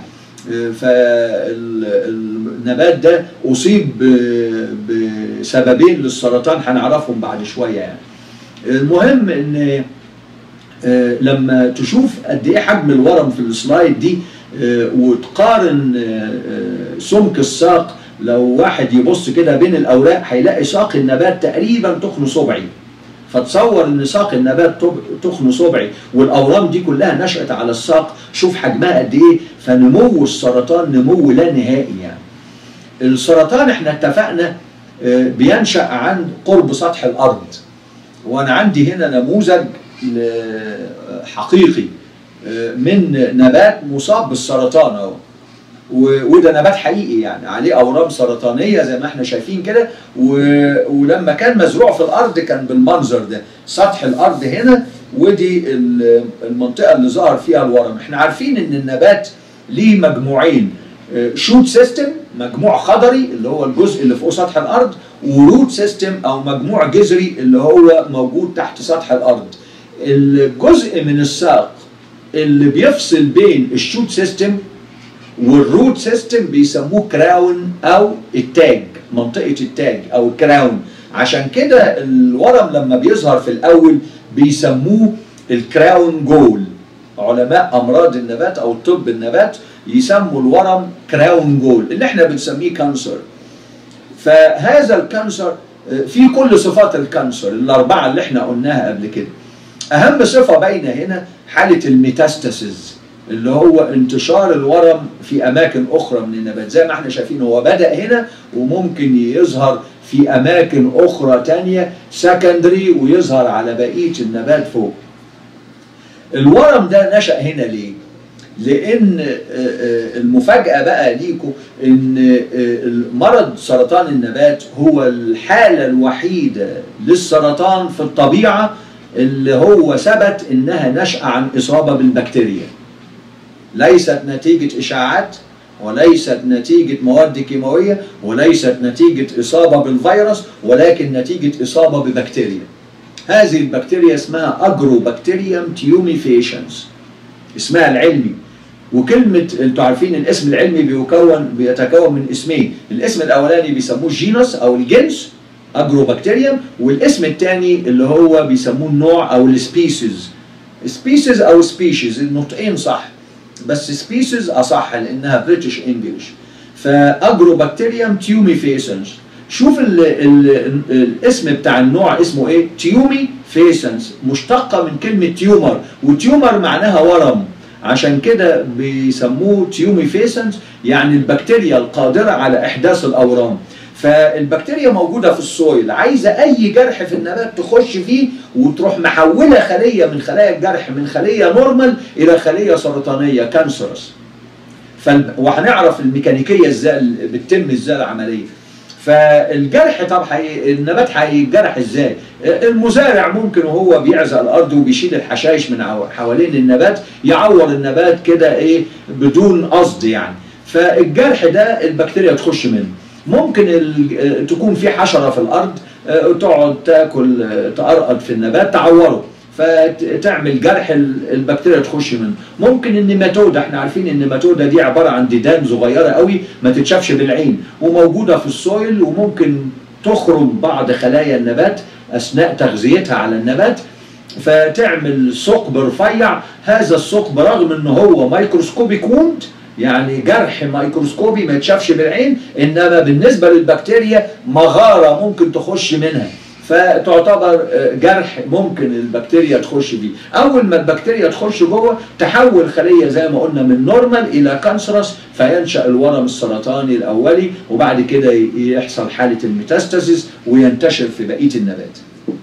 فالنبات ده اصيب ب- بسببين للسرطان هنعرفهم بعد شويه يعني المهم ان آه، لما تشوف قد ايه حجم الورم في السلايد دي آه، وتقارن آه، آه، سمك الساق لو واحد يبص كده بين الاوراق هيلاقي ساق النبات تقريبا تخن صبعي فتصور ان ساق النبات طب- تخن صبعي والاورام دي كلها نشأت على الساق شوف حجمها قد ايه فنمو السرطان نمو لا نهائي يعني السرطان احنا اتفقنا آه، بينشأ عند قرب سطح الارض وانا عندي هنا نموذج ل- حقيقي آه، من نبات مصاب بالسرطان اهو و- وده نبات حقيقي يعني عليه اورام سرطانيه زي ما احنا شايفين كده و- ولما كان مزروع في الارض كان بالمنظر ده سطح الارض هنا ودي ال- المنطقه اللي ظهر فيها الورم احنا عارفين ان النبات ليه مجموعين شوت سيستم مجموع خضري اللي هو الجزء اللي فوق سطح الارض وروت سيستم او مجموع جذري اللي هو موجود تحت سطح الارض الجزء من الساق اللي بيفصل بين الشوت سيستم والروت سيستم بيسموه كراون او التاج منطقه التاج او الكراون عشان كده الورم لما بيظهر في الاول بيسموه الكراون جول علماء امراض النبات او طب النبات يسموا الورم كراون جول اللي احنا بنسميه كانسر فهذا الكانسر في كل صفات الكانسر الاربعه اللي احنا قلناها قبل كده اهم صفه باينه هنا حاله الميتاستاسيز اللي هو انتشار الورم في اماكن اخرى من النبات زي ما احنا شايفين هو بدا هنا وممكن يظهر في اماكن اخرى تانية سكندري ويظهر على بقيه النبات فوق الورم ده نشا هنا ليه لان المفاجاه بقى ليكم ان مرض سرطان النبات هو الحاله الوحيده للسرطان في الطبيعه اللي هو ثبت انها نشأة عن اصابه بالبكتيريا ليست نتيجه اشاعات وليست نتيجة مواد كيماوية وليست نتيجة إصابة بالفيروس ولكن نتيجة إصابة ببكتيريا هذه البكتيريا اسمها أجروبكتيريوم تيوميفيشنز اسمها العلمي وكلمة انتوا عارفين الاسم العلمي بيكون بيتكون من اسمين الاسم الأولاني بيسموه الجينوس أو الجنس أجروبكتيريوم والاسم الثاني اللي هو بيسموه النوع أو السبيسيز سبيسيز أو سبيشيز النطقين صح بس سبيسيز اصح لانها بريتش انجلش فاجروبكتيريوم تيوميفيسنس شوف ال ال الاسم بتاع النوع اسمه ايه تيومي فيسنس مشتقه من كلمه تيومر وتيومر معناها ورم عشان كده بيسموه تيومي فيسنس يعني البكتيريا القادره على احداث الاورام فالبكتيريا موجوده في السويل عايزه اي جرح في النبات تخش فيه وتروح محوله خليه من خلايا الجرح من خليه نورمال الى خليه سرطانيه كانسرس فال... وهنعرف الميكانيكيه ازاي بتتم ازاي العمليه فالجرح طب حي... النبات هيتجرح ازاي المزارع ممكن وهو بيعزق الارض وبيشيل الحشائش من حوالين النبات يعور النبات كده ايه بدون قصد يعني فالجرح ده البكتيريا تخش منه ممكن تكون في حشره في الارض تقعد تاكل تقرقد في النبات تعوره فتعمل جرح البكتيريا تخش منه ممكن النيماتودا احنا عارفين ان النيماتودا دي عباره عن ديدان صغيره قوي ما تتشافش بالعين وموجوده في السويل وممكن تخرج بعض خلايا النبات اثناء تغذيتها على النبات فتعمل ثقب رفيع هذا الثقب رغم ان هو مايكروسكوبيك ووند يعني جرح ميكروسكوبي ما يتشافش بالعين انما بالنسبه للبكتيريا مغاره ممكن تخش منها فتعتبر جرح ممكن البكتيريا تخش فيه اول ما البكتيريا تخش جوه تحول خليه زي ما قلنا من نورمال الى كانسرس فينشا الورم السرطاني الاولي وبعد كده يحصل حاله الميتاستاسيس وينتشر في بقيه النبات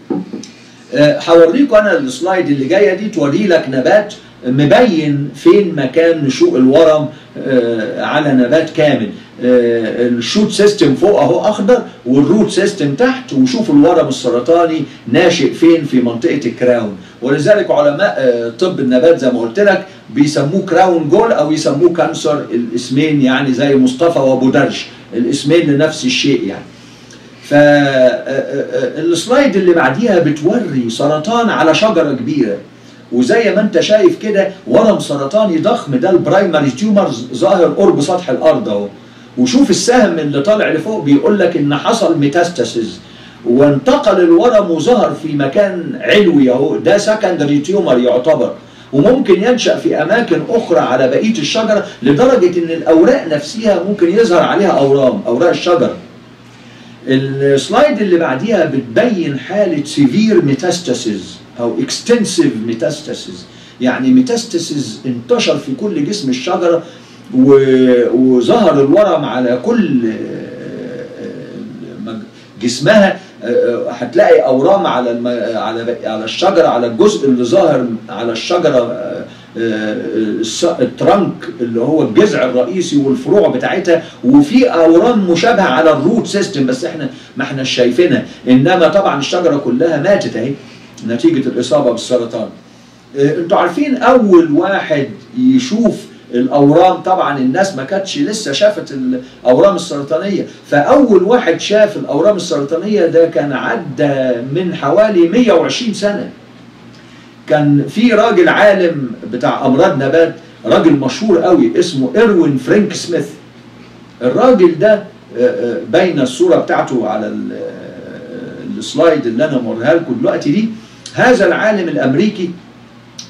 هوريكم انا السلايد اللي جايه دي توري لك نبات مبين فين مكان نشوء الورم على نبات كامل الشوت سيستم فوق اهو اخضر والروت سيستم تحت وشوف الورم السرطاني ناشئ فين في منطقه الكراون ولذلك علماء طب النبات زي ما قلت لك بيسموه كراون جول او يسموه كانسر الاسمين يعني زي مصطفى وابو درش الاسمين لنفس الشيء يعني فالسلايد اللي بعديها بتوري سرطان على شجره كبيره وزي ما انت شايف كده ورم سرطاني ضخم ده البرايمري تيومر ظاهر قرب سطح الارض اهو وشوف السهم اللي طالع لفوق بيقول لك ان حصل ميتاستاسيز وانتقل الورم وظهر في مكان علوي اهو ده سكندري تيومر يعتبر وممكن ينشا في اماكن اخرى على بقيه الشجره لدرجه ان الاوراق نفسها ممكن يظهر عليها اورام اوراق الشجر السلايد اللي بعديها بتبين حاله سيفير ميتاستاسيز او اكستنسيف ميتاستاسيز يعني ميتاستاسيز انتشر في كل جسم الشجره وظهر الورم على كل جسمها هتلاقي اورام على الم... على على الشجره على الجزء اللي ظاهر على الشجره الترنك اللي هو الجذع الرئيسي والفروع بتاعتها وفي اورام مشابهه على الروت سيستم بس احنا ما احنا شايفينها انما طبعا الشجره كلها ماتت اهي نتيجه الاصابه بالسرطان. انتوا عارفين اول واحد يشوف الاورام طبعا الناس ما كانتش لسه شافت الاورام السرطانيه فاول واحد شاف الاورام السرطانيه ده كان عدى من حوالي 120 سنه كان في راجل عالم بتاع امراض نبات راجل مشهور قوي اسمه ايروين فرانك سميث الراجل ده باينه الصوره بتاعته على السلايد اللي انا موريها لكم دلوقتي دي هذا العالم الامريكي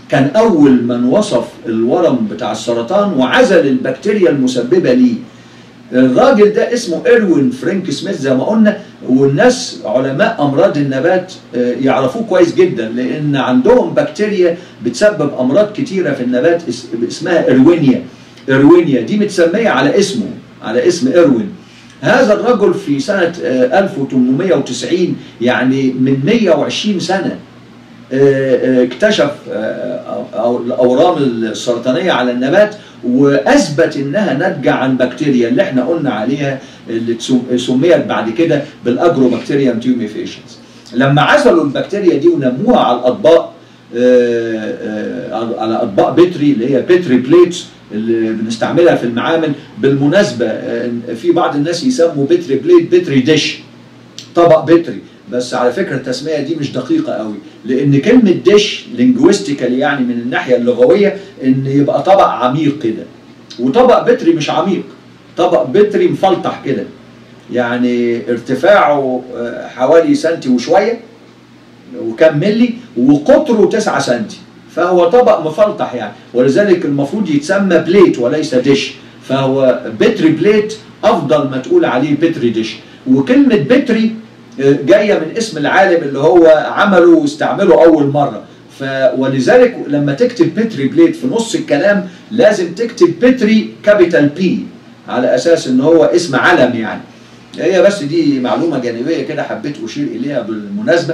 كان اول من وصف الورم بتاع السرطان وعزل البكتيريا المسببه ليه الراجل ده اسمه ايروين فرانك سميث زي ما قلنا والناس علماء امراض النبات آه، يعرفوه كويس جدا لان عندهم بكتيريا بتسبب امراض كتيره في النبات اس- اسمها ايروينيا ايروينيا دي متسميه على اسمه على اسم ايروين هذا الرجل في سنه آه، 1890 يعني من 120 سنه آه، آه، اكتشف آه، أو- الاورام السرطانيه على النبات واثبت انها ناتجه عن بكتيريا اللي احنا قلنا عليها اللي تسم- سميت بعد كده بالاجروبكتيريم تيوميفيشنز لما عزلوا البكتيريا دي ونموها على الاطباق آه، آه، على اطباق بتري اللي هي بتري بليتس اللي بنستعملها في المعامل بالمناسبه آه، في بعض الناس يسموا بتري بليت بتري ديش طبق بتري بس على فكره التسميه دي مش دقيقه قوي لان كلمه ديش لينجويستيكالي يعني من الناحيه اللغويه ان يبقى طبق عميق كده وطبق بتري مش عميق طبق بتري مفلطح كده يعني ارتفاعه آه، حوالي سنتي وشويه وكم ملي وقطره 9 سنتي فهو طبق مفلطح يعني ولذلك المفروض يتسمى بليت وليس ديش فهو بتري بليت افضل ما تقول عليه بتري ديش وكلمه بتري آه، جايه من اسم العالم اللي هو عمله واستعمله اول مره ف ولذلك لما تكتب بتري بليت في نص الكلام لازم تكتب بتري كابيتال بي على اساس ان هو اسم علم يعني هي بس دي معلومه جانبيه كده حبيت اشير اليها بالمناسبه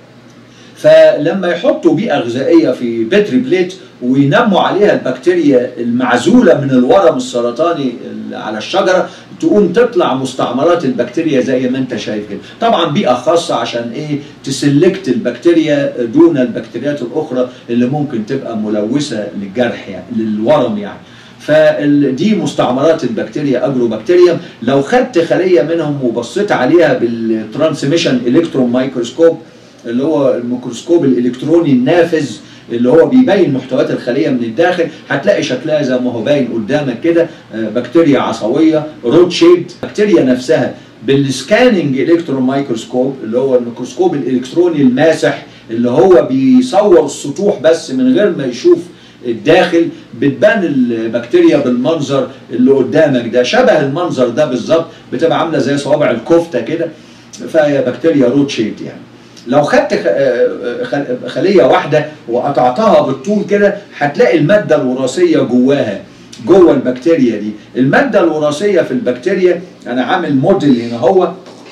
فلما يحطوا بيئه غذائيه في بتري بليت وينموا عليها البكتيريا المعزوله من الورم السرطاني اللي على الشجره تقوم تطلع مستعمرات البكتيريا زي ما انت شايف كده طبعا بيئه خاصه عشان ايه تسلكت البكتيريا دون البكتيريات الاخرى اللي ممكن تبقى ملوثه للجرح يعني للورم يعني فدي مستعمرات البكتيريا اجرو بكتيريا لو خدت خليه منهم وبصيت عليها بالترانسميشن الكترون مايكروسكوب اللي هو الميكروسكوب الالكتروني النافذ اللي هو بيبين محتويات الخليه من الداخل هتلاقي شكلها زي ما هو باين قدامك كده آه، بكتيريا عصويه رود شيبد بكتيريا نفسها بالسكاننج الكترون مايكروسكوب اللي هو الميكروسكوب الالكتروني الماسح اللي هو بيصور السطوح بس من غير ما يشوف الداخل بتبان البكتيريا بالمنظر اللي قدامك ده شبه المنظر ده بالظبط بتبقى عامله زي صوابع الكفته كده فهي بكتيريا رود شيبد يعني لو خدت خ- آه، خ- خليه واحده وقطعتها بالطول كده هتلاقي الماده الوراثيه جواها جوه البكتيريا دي الماده الوراثيه في البكتيريا انا عامل موديل هنا هو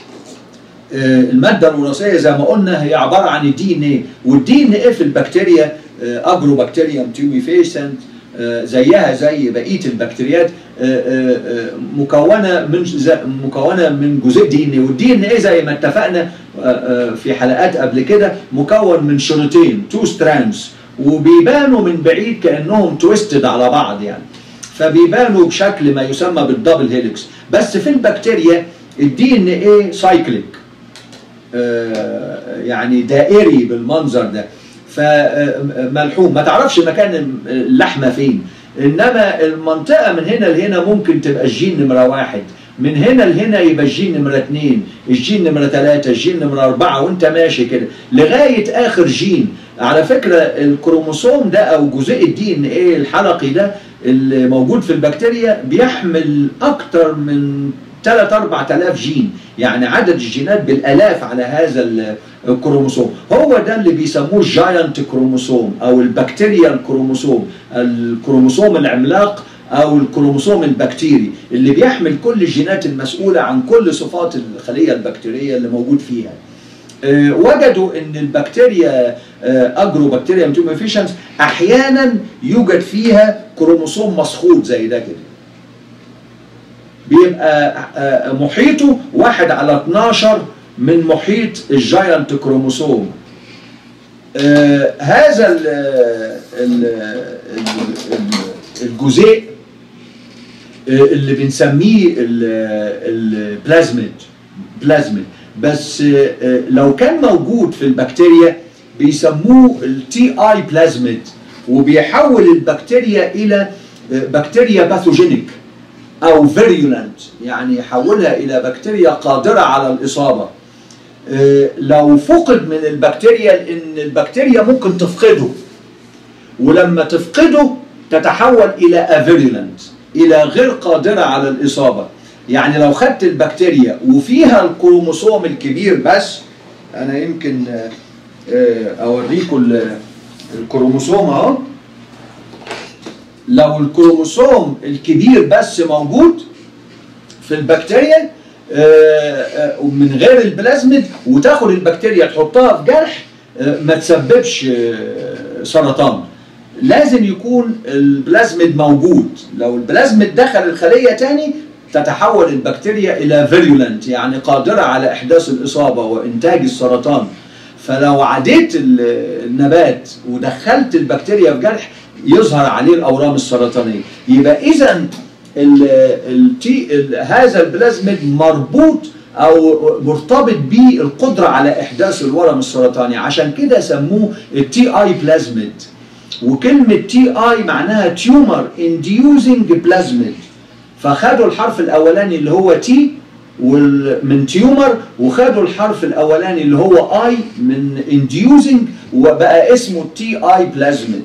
آه، الماده الوراثيه زي ما قلنا هي عباره عن الدي ان ايه والدي ان ايه في البكتيريا اجرو بكتيريوم تيوميفيسنت زيها زي بقيه البكتيريات آه، آه، آه، مكونه من ز- مكونه من جزيء دي ان ايه والدي ان ايه زي ما اتفقنا آه، آه، في حلقات قبل كده مكون من شريطين تو ستراندز وبيبانوا من بعيد كانهم تويستد على بعض يعني فبيبانوا بشكل ما يسمى بالدبل هيليكس بس في البكتيريا الدي ان ايه سايكليك آه، يعني دائري بالمنظر ده فملحوم ما تعرفش مكان اللحمه فين انما المنطقه من هنا لهنا ممكن تبقى الجين نمره واحد من هنا لهنا يبقى الجين نمرة اتنين الجين نمرة تلاتة الجين نمرة أربعة وأنت ماشي كده لغاية آخر جين على فكرة الكروموسوم ده أو جزيء الدي إن إيه الحلقي ده اللي موجود في البكتيريا بيحمل أكتر من 3 4000 جين يعني عدد الجينات بالالاف على هذا ال- الكروموسوم هو ده اللي بيسموه الجاينت كروموسوم او البكتيريا الكروموسوم الكروموسوم العملاق او الكروموسوم البكتيري اللي بيحمل كل الجينات المسؤوله عن كل صفات الخليه البكتيريه اللي موجود فيها آه، وجدوا ان البكتيريا اجرو بكتيريا ميتوميفيشنز احيانا يوجد فيها كروموسوم مسخوط زي ده كده بيبقى آه، محيطه واحد على 12 من محيط الجاينت كروموسوم آه، هذا ال ال ال الجزيء آه، اللي بنسميه البلازميد بلازميد بس آه، آه، لو كان موجود في البكتيريا بيسموه التي اي بلازميد وبيحول البكتيريا الى آه، بكتيريا باثوجينيك او فيريولنت يعني يحولها الى بكتيريا قادره على الاصابه آه، لو فقد من البكتيريا لان البكتيريا ممكن تفقده ولما تفقده تتحول الى افيريلنت الى غير قادره على الاصابه يعني لو خدت البكتيريا وفيها الكروموسوم الكبير بس انا يمكن آه، آه، اوريكم ال- الكروموسوم اهو لو الكروموسوم الكبير بس موجود في البكتيريا آه، آه، من غير البلازميد وتاخد البكتيريا تحطها في جرح آه، ما تسببش آه، سرطان لازم يكون البلازميد موجود لو البلازميد دخل الخلية تاني تتحول البكتيريا إلى فيريولنت يعني قادرة على إحداث الإصابة وإنتاج السرطان فلو عديت ال- النبات ودخلت البكتيريا في جرح يظهر عليه الأورام السرطانية يبقى إذا ال- التي ال- هذا البلازميد مربوط او مرتبط بالقدره على احداث الورم السرطاني عشان كده سموه التي اي بلازميد وكلمه تي اي معناها تيومر انديوزنج بلازميد فخدوا الحرف الاولاني اللي هو تي من تيومر وخدوا الحرف الاولاني اللي هو اي من انديوزنج وبقى اسمه تي اي بلازميد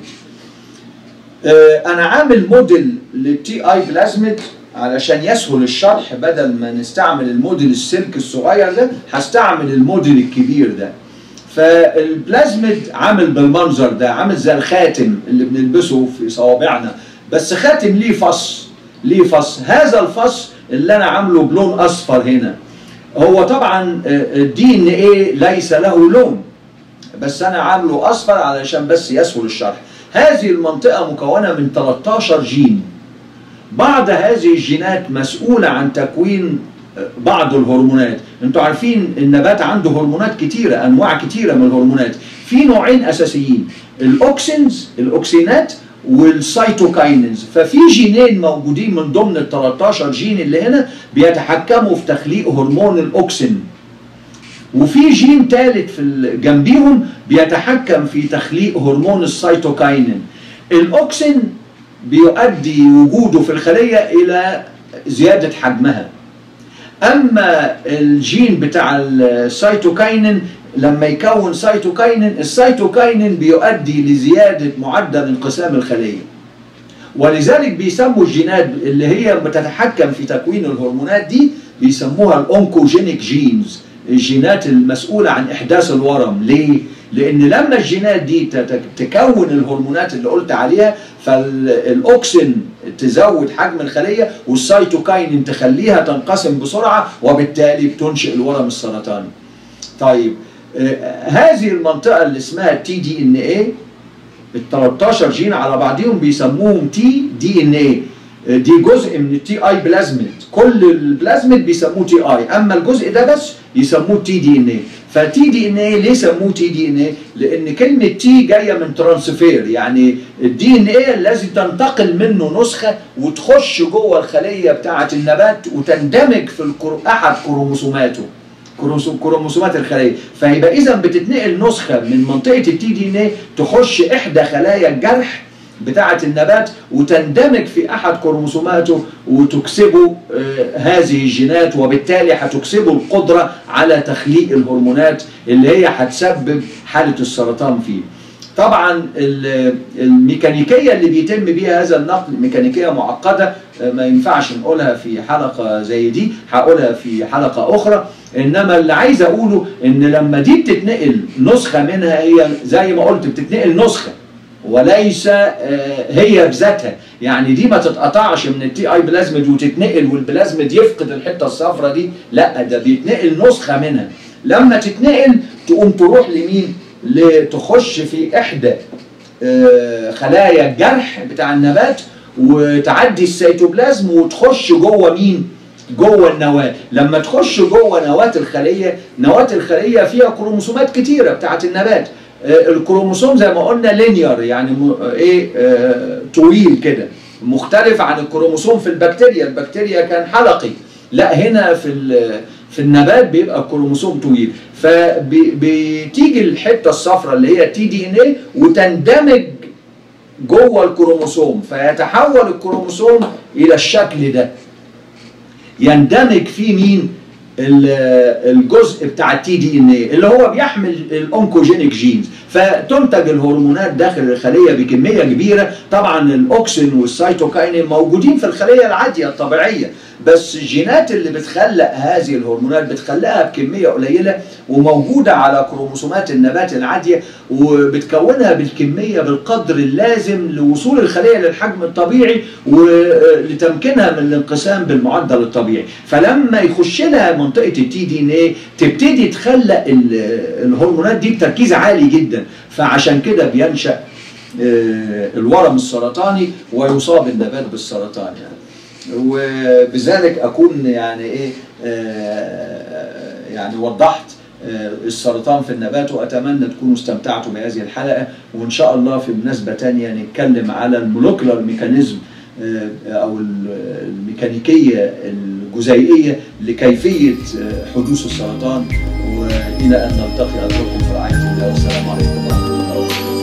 آه، انا عامل موديل للتي اي بلازميد علشان يسهل الشرح بدل ما نستعمل الموديل السلك الصغير ده هستعمل الموديل الكبير ده فالبلازميد عامل بالمنظر ده عامل زي الخاتم اللي بنلبسه في صوابعنا بس خاتم ليه فص ليه فص هذا الفص اللي انا عامله بلون اصفر هنا هو طبعا الدي ان ايه ليس له لون بس انا عامله اصفر علشان بس يسهل الشرح هذه المنطقه مكونه من 13 جين بعض هذه الجينات مسؤوله عن تكوين بعض الهرمونات انتوا عارفين النبات عنده هرمونات كتيره انواع كتيره من الهرمونات في نوعين اساسيين الاوكسينز الاوكسينات والسيتوكاينز ففي جينين موجودين من ضمن ال 13 جين اللي هنا بيتحكموا في تخليق هرمون الاوكسين وفي جين ثالث في ال- جنبيهم بيتحكم في تخليق هرمون السيتوكاينين الاوكسين بيؤدي وجوده في الخليه الى زياده حجمها اما الجين بتاع السيتوكاينين لما يكون سيتوكاينين السيتوكاينين بيؤدي لزياده معدل انقسام الخليه ولذلك بيسموا الجينات اللي هي بتتحكم في تكوين الهرمونات دي بيسموها الاونكوجينيك جينز الجينات المسؤولة عن إحداث الورم ليه؟ لأن لما الجينات دي تت- تكون الهرمونات اللي قلت عليها فالأوكسين تزود حجم الخلية والسيتوكاين تخليها تنقسم بسرعة وبالتالي بتنشئ الورم السرطاني طيب آه، هذه المنطقة اللي اسمها تي دي ان ايه ال 13 جين على بعضهم بيسموهم تي دي ان ايه دي جزء من التي اي بلازميد كل البلازميد بيسموه تي اي اما الجزء ده بس يسموه تي دي ان ايه فتي دي ان ايه ليه سموه تي دي ان ايه لان كلمه تي جايه من ترانسفير يعني الدي ان ايه الذي تنتقل منه نسخه وتخش جوه الخليه بتاعه النبات وتندمج في الكرو... احد كروموسوماته كروموسوم- كروموسومات الخليه فيبقى اذا بتتنقل نسخه من منطقه التي دي ان ايه تخش احدى خلايا الجرح بتاعه النبات وتندمج في احد كروموسوماته وتكسبه آه، هذه الجينات وبالتالي هتكسبه القدره على تخليق الهرمونات اللي هي هتسبب حاله السرطان فيه. طبعا ال- الميكانيكيه اللي بيتم بيها هذا النقل ميكانيكيه معقده آه، ما ينفعش نقولها في حلقه زي دي هقولها في حلقه اخرى انما اللي عايز اقوله ان لما دي بتتنقل نسخه منها هي زي ما قلت بتتنقل نسخه وليس آه، هي بذاتها يعني دي ما تتقطعش من التي اي بلازميد وتتنقل والبلازميد يفقد الحته الصفراء دي لا ده بيتنقل نسخه منها لما تتنقل تقوم تروح لمين لتخش في احدى آه، خلايا الجرح بتاع النبات وتعدي السيتوبلازم وتخش جوه مين جوه النواه لما تخش جوه نواه الخليه نواه الخليه فيها كروموسومات كتيره بتاعت النبات آه، الكروموسوم زي ما قلنا لينير يعني م- آه، ايه آه، طويل كده مختلف عن الكروموسوم في البكتيريا البكتيريا كان حلقي لا هنا في ال- في النبات بيبقى الكروموسوم طويل فبتيجي الحته الصفراء اللي هي تي دي ان ايه وتندمج جوه الكروموسوم فيتحول الكروموسوم الى الشكل ده يندمج فيه مين الجزء بتاع التي دي ان ايه اللي هو بيحمل الاونكوجينيك جينز فتنتج الهرمونات داخل الخليه بكميه كبيره طبعا الاوكسين والسيتوكاينين موجودين في الخليه العاديه الطبيعيه بس الجينات اللي بتخلق هذه الهرمونات بتخلقها بكميه قليله وموجوده على كروموسومات النبات العاديه وبتكونها بالكميه بالقدر اللازم لوصول الخليه للحجم الطبيعي ولتمكينها من الانقسام بالمعدل الطبيعي فلما يخش لها منطقه التي دي ان ايه تبتدي تخلق الهرمونات دي بتركيز عالي جدا فعشان كده بينشا الورم السرطاني ويصاب النبات بالسرطان يعني وبذلك اكون يعني ايه يعني وضحت السرطان في النبات واتمنى تكونوا استمتعتوا بهذه الحلقه وان شاء الله في مناسبه تانية نتكلم على المولكولار ميكانيزم او الميكانيكيه الجزيئيه لكيفيه حدوث السرطان والى ان نلتقي اترككم في رعايه الله والسلام عليكم ورحمه الله وبركاته